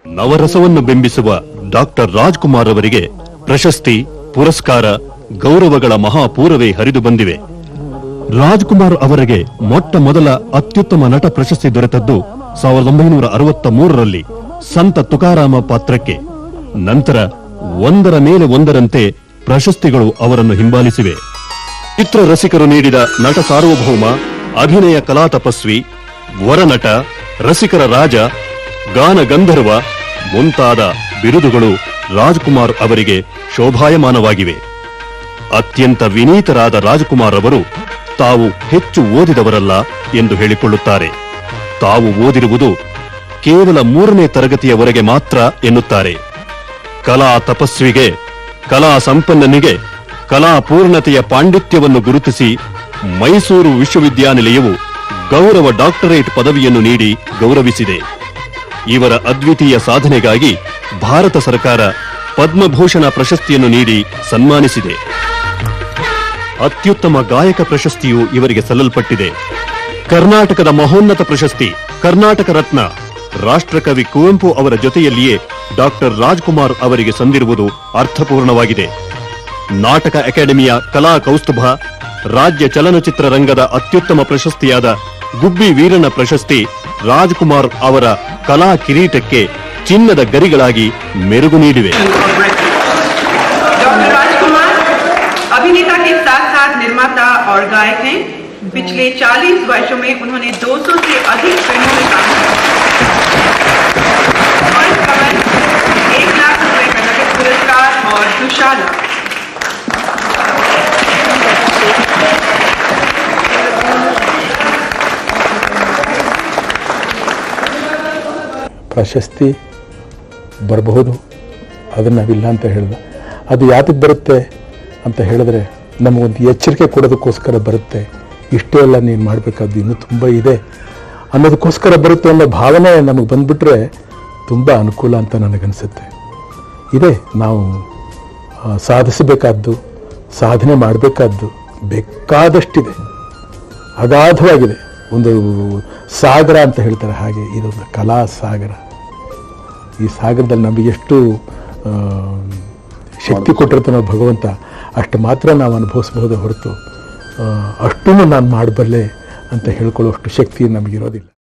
ನವರಸವನ್ನು ಬಿಂಬಿಸುವ ಡಾಕ್ಟರ್ ರಾಜ್ಕುಮಾರ್ ಅವರಿಗೆ ಪ್ರಶಸ್ತಿ ಪುರಸ್ಕಾರ ಗೌರವಗಳ ಮಹಾಪೂರವೇ ಹರಿದು ಬಂದಿವೆ ರಾಜ್ಕುಮಾರ್ ಅವರಿಗೆ ಮೊಟ್ಟ ಮೊದಲ ಅತ್ಯುತ್ತಮ ನಟ ಪ್ರಶಸ್ತಿ ದೊರೆತದ್ದು ಸಾವಿರದ ಒಂಬೈನೂರ ಅರವತ್ತ ಮೂರರಲ್ಲಿ ಸಂತ ತುಕಾರಾಮ ಪಾತ್ರಕ್ಕೆ ನಂತರ ಒಂದರ ಮೇಲೆ ಒಂದರಂತೆ ಪ್ರಶಸ್ತಿಗಳು ಅವರನ್ನು ಹಿಂಬಾಲಿಸಿವೆ ಚಿತ್ರ ರಸಿಕರು ನೀಡಿದ ನಟ ಸಾರ್ವಭೌಮ ಅಭಿನಯ ಕಲಾ ತಪಸ್ವಿ ವರನಟ ರಸಿಕರ ರಾಜ ಗಾನ ಗಂಧರ್ವ ಮುಂತಾದ ಬಿರುದುಗಳು ರಾಜ್ಕುಮಾರ್ ಅವರಿಗೆ ಶೋಭಾಯಮಾನವಾಗಿವೆ ಅತ್ಯಂತ ವಿನೀತರಾದ ರಾಜ್ಕುಮಾರ್ ಅವರು ತಾವು ಹೆಚ್ಚು ಓದಿದವರಲ್ಲ ಎಂದು ಹೇಳಿಕೊಳ್ಳುತ್ತಾರೆ ತಾವು ಓದಿರುವುದು ಕೇವಲ ಮೂರನೇ ತರಗತಿಯವರೆಗೆ ಮಾತ್ರ ಎನ್ನುತ್ತಾರೆ ಕಲಾ ತಪಸ್ವಿಗೆ ಕಲಾ ಸಂಪನ್ನನಿಗೆ ಕಲಾ ಪೂರ್ಣತೆಯ ಪಾಂಡಿತ್ಯವನ್ನು ಗುರುತಿಸಿ ಮೈಸೂರು ವಿಶ್ವವಿದ್ಯಾನಿಲಯವು ಗೌರವ ಡಾಕ್ಟರೇಟ್ ಪದವಿಯನ್ನು ನೀಡಿ ಗೌರವಿಸಿದೆ ಇವರ ಅದ್ವಿತೀಯ ಸಾಧನೆಗಾಗಿ ಭಾರತ ಸರ್ಕಾರ ಪದ್ಮಭೂಷಣ ಪ್ರಶಸ್ತಿಯನ್ನು ನೀಡಿ ಸನ್ಮಾನಿಸಿದೆ ಅತ್ಯುತ್ತಮ ಗಾಯಕ ಪ್ರಶಸ್ತಿಯು ಇವರಿಗೆ ಸಲ್ಲಲ್ಪಟ್ಟಿದೆ ಕರ್ನಾಟಕದ ಮಹೋನ್ನತ ಪ್ರಶಸ್ತಿ ಕರ್ನಾಟಕ ರತ್ನ ರಾಷ್ಟ್ರಕವಿ ಕುವೆಂಪು ಅವರ ಜೊತೆಯಲ್ಲಿಯೇ ಡಾಕ್ಟರ್ ರಾಜ್ಕುಮಾರ್ ಅವರಿಗೆ ಸಂದಿರುವುದು ಅರ್ಥಪೂರ್ಣವಾಗಿದೆ ನಾಟಕ ಅಕಾಡೆಮಿಯ ಕಲಾ ಕೌಸ್ತುಭ ರಾಜ್ಯ ಚಲನಚಿತ್ರ ರಂಗದ ಅತ್ಯುತ್ತಮ ಪ್ರಶಸ್ತಿಯಾದ ಗುಬ್ಬಿ ವೀರಣ್ಣ ಪ್ರಶಸ್ತಿ ರಾಜ್ಕುಮಾರ್ ಅವರ ಕಲಾ ಕಿರೀಟಕ್ಕೆ ಚಿನ್ನದ ಗರಿಗಳಾಗಿ ಮೆರುಗು ನೀಡಿವೆ डॉक्टर राजकुमार अभिनेता के साथ साथ निर्माता और गायक हैं पिछले 40 वर्षों में उन्होंने 200 से अधिक फिल्मों में काम किया फर्स्ट कमल एक लाख रुपए का नगद पुरस्कार और दुशाला ಪ್ರಶಸ್ತಿ ಬರಬಹುದು ಅದನ್ನು ನಾವಿಲ್ಲ ಅಂತ ಹೇಳಿದ ಅದು ಯಾತಕ್ಕೆ ಬರುತ್ತೆ ಅಂತ ಹೇಳಿದ್ರೆ ನಮಗೊಂದು ಎಚ್ಚರಿಕೆ ಕೊಡೋದಕ್ಕೋಸ್ಕರ ಬರುತ್ತೆ ಇಷ್ಟೇ ಎಲ್ಲ ನೀನು ಮಾಡಬೇಕಾದ್ದು ಇನ್ನೂ ತುಂಬ ಇದೆ ಅನ್ನೋದಕ್ಕೋಸ್ಕರ ಬರುತ್ತೆ ಅನ್ನೋ ಭಾವನೆ ನಮಗೆ ಬಂದುಬಿಟ್ರೆ ತುಂಬ ಅನುಕೂಲ ಅಂತ ನನಗನ್ಸುತ್ತೆ ಇದೆ ನಾವು ಆ, ಸಾಧಿಸಬೇಕಾದ್ದು ಸಾಧನೆ ಮಾಡಬೇಕಾದ್ದು ಬೇಕಾದಷ್ಟಿದೆ ಅಗಾಧವಾಗಿದೆ ಒಂದು ಸಾಗರ ಅಂತ ಹೇಳ್ತಾರೆ ಹಾಗೆ ಇದೊಂದು ಕಲಾ ಸಾಗರ ಈ ಸಾಗರದಲ್ಲಿ ನಮಗೆ ಎಷ್ಟು ಆ, ಶಕ್ತಿ ಕೊಟ್ಟಿರ್ತಾನೋ ಭಗವಂತ ಅಷ್ಟು ಮಾತ್ರ ನಾವು ಅನುಭವಿಸ್ಬಹುದೇ ಹೊರತು ಅಷ್ಟನ್ನು ನಾನು ಮಾಡಬಲ್ಲೆ ಅಂತ ಹೇಳ್ಕೊಳ್ಳೋಷ್ಟು ಶಕ್ತಿ ನಮಗಿರೋದಿಲ್ಲ